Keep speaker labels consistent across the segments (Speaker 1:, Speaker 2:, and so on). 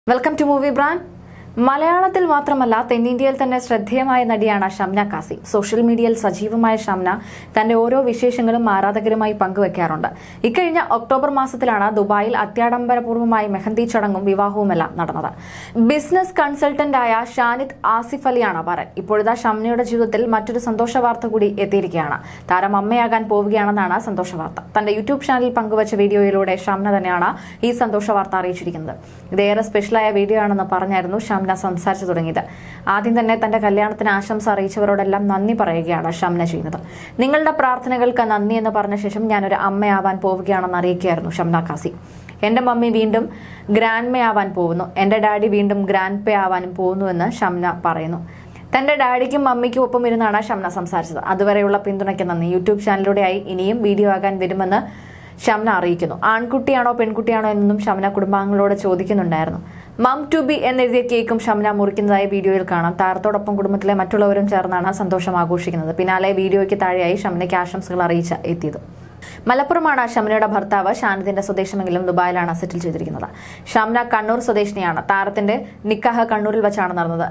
Speaker 1: welcome to movie brand മലയാളത്തിൽ മാത്രമല്ല തെന്നിന്ത്യയിൽ തന്നെ ശ്രദ്ധേയമായ നടിയാണ് ഷംന കാസിം സോഷ്യൽ മീഡിയയിൽ സജീവമായ ഷംന തന്റെ ഓരോ വിശേഷങ്ങളും ആരാധകരുമായി പങ്കുവെക്കാറുണ്ട് ഇക്കഴിഞ്ഞ ഒക്ടോബർ മാസത്തിലാണ് ദുബായിൽ അത്യാഡംബരപൂർവ്വമായി മെഹന്തി ചടങ്ങും വിവാഹവുമെല്ലാം നടന്നത് ബിസിനസ് കൺസൾട്ടന്റായ ഷാനിദ് ആസിഫ് അലിയാണ് വരൻ ഇപ്പോഴത്തെ ഷംനയുടെ ജീവിതത്തിൽ മറ്റൊരു സന്തോഷ വാർത്ത കൂടി എത്തിയിരിക്കുകയാണ് താരം അമ്മയാകാൻ പോവുകയാണെന്നാണ് സന്തോഷ വാർത്ത തന്റെ യൂട്യൂബ് ചാനലിൽ പങ്കുവച്ച വീഡിയോയിലൂടെ ഷംന തന്നെയാണ് ഈ സന്തോഷ വാർത്ത അറിയിച്ചിരിക്കുന്നത് ഇതേറെ സ്പെഷ്യലായ വീഡിയോ ആണെന്ന് പറഞ്ഞായിരുന്നു ഷംന സംസാരിച്ചു തുടങ്ങിയത് ആദ്യം തന്നെ തന്റെ കല്യാണത്തിന് ആശംസ അറിയിച്ചവരോടെല്ലാം നന്ദി പറയുകയാണ് ഷംന ചെയ്യുന്നത് നിങ്ങളുടെ പ്രാർത്ഥനകൾക്ക് നന്ദി എന്ന് പറഞ്ഞ ശേഷം ഞാനൊരു അമ്മയാവാൻ പോവുകയാണെന്ന് അറിയിക്കുകയായിരുന്നു ഷംന കാസി എന്റെ മമ്മി വീണ്ടും ഗ്രാൻഡ് മേ ആവാൻ പോകുന്നു എന്റെ ഡാഡി വീണ്ടും ഗ്രാൻഡ് പേ ആവാനും പോകുന്നുവെന്ന് ഷംന പറയുന്നു തന്റെ ഡാഡിക്കും മമ്മിക്കും ഒപ്പം ഇരുന്നാണ് ഷംന സംസാരിച്ചത് അതുവരെയുള്ള പിന്തുണയ്ക്ക് നന്ദി യൂട്യൂബ് ചാനലിലൂടെയായി ഇനിയും വീഡിയോ ആകാൻ വരുമെന്ന് ഷംന അറിയിക്കുന്നു ആൺകുട്ടിയാണോ പെൺകുട്ടിയാണോ എന്നൊന്നും ഷംന കുടുംബാംഗങ്ങളോട് ചോദിക്കുന്നുണ്ടായിരുന്നു മം ടു ബി എന്നെഴുതിയ കേക്കും ഷംന മുറിക്കുന്നതായി വീഡിയോയിൽ കാണാം താരത്തോടൊപ്പം കുടുംബത്തിലെ മറ്റുള്ളവരും ചേർന്നാണ് സന്തോഷം ആഘോഷിക്കുന്നത് പിന്നാലെ വീഡിയോയ്ക്ക് താഴെയായി ഷംനയ്ക്ക് ആശംസകൾ അറിയിച്ച് എത്തിയത് മലപ്പുറമാണ് ഷംനയുടെ ഭർത്താവ് ഷാനിദിന്റെ സ്വദേശമെങ്കിലും ദുബായിലാണ് സെറ്റിൽ ചെയ്തിരിക്കുന്നത് ഷംന കണ്ണൂർ സ്വദേശിനിയാണ് താരത്തിന്റെ നിക്കാഹ് കണ്ണൂരിൽ വെച്ചാണ് നടന്നത്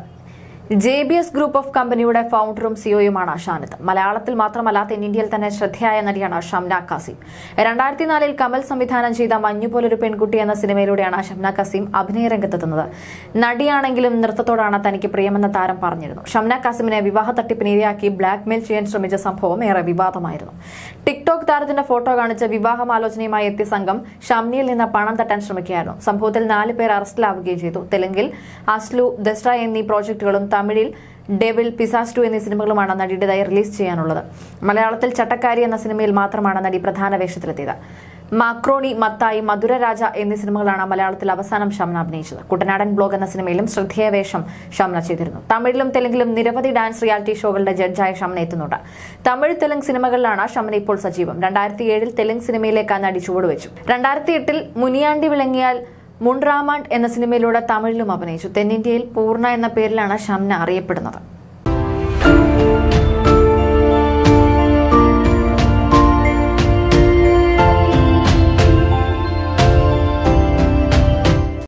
Speaker 1: J B S group of കമ്പനിയുടെ ഫൗണ്ടറും സിഒയുമാണ് ഷാനിദ് മലയാളത്തിൽ മാത്രമല്ല തെന്നിന്ത്യയിൽ തന്നെ ശ്രദ്ധേയായ നടിയാണ് ഷംന കാസിം രണ്ടായിരത്തി നാലിൽ കമൽ സംവിധാനം ചെയ്ത മഞ്ഞുപോലൊരു പെൺകുട്ടി എന്ന സിനിമയിലൂടെയാണ് ഷംന കാസിം അഭിനയ രംഗത്തെത്തുന്നത് നടിയാണെങ്കിലും നൃത്തത്തോടാണ് തനിക്ക് പ്രിയമെന്ന താരം പറഞ്ഞിരുന്നു ഷംന കാസിമിനെ വിവാഹ തട്ടിപ്പിനിരയാക്കി ബ്ലാക്ക് മെയിൽ ചെയ്യാൻ ശ്രമിച്ച സംഭവം ഏറെ വിവാദമായിരുന്നു ടിക്ടോക്ക് താരത്തിന്റെ ഫോട്ടോ കാണിച്ച് വിവാഹമാലോചനയുമായി എത്തിയ സംഘം ഷംനിയിൽ നിന്ന് പണം തട്ടാൻ ശ്രമിക്കുകയായിരുന്നു സംഭവത്തിൽ നാല് പേർ അറസ്റ്റിലാവുകയും ചെയ്തു തെലുങ്കിൽ അസ്ലു ദസ്ര എന്നീ പ്രോജക്ടുകളും തമിഴിൽ ഡെവിൽ പിസാസ് ടു എന്നീ സിനിമകളുമാണ് നടിയുടേതായി റിലീസ് ചെയ്യാനുള്ളത് മലയാളത്തിൽ ചട്ടക്കാരി എന്ന സിനിമയിൽ മാത്രമാണ് നടി പ്രധാന വേഷത്തിലെത്തിയത് മാക്രോണി മത്തായി മധുരരാജ എന്നീ സിനിമകളാണ് മലയാളത്തിൽ അവസാനം ഷംന അഭിനയിച്ചത് കുട്ടനാടൻ ബ്ലോഗ് എന്ന സിനിമയിലും ശ്രദ്ധേയ വേഷം ഷംന ചെയ്തിരുന്നു തമിഴിലും തെലുങ്കിലും നിരവധി ഡാൻസ് റിയാലിറ്റി ഷോകളുടെ ജഡ്ജായ ഷംന എത്തുന്നുണ്ട് തമിഴ് തെലുങ്ക് സിനിമകളിലാണ് ഷംന ഇപ്പോൾ സജീവം രണ്ടായിരത്തി ഏഴിൽ തെലുങ്ക് സിനിമയിലേക്ക് ആ നടി ചുവടുവെച്ചു രണ്ടായിരത്തി എട്ടിൽ മുനിയാണ്ടി വിളങ്ങിയാൽ മുൺറാമാണ്ട് എന്ന സിനിമയിലൂടെ തമിഴിലും അഭിനയിച്ചു തെന്നിന്ത്യയിൽ പൂർണ്ണ എന്ന പേരിലാണ് ഷംന അറിയപ്പെടുന്നത്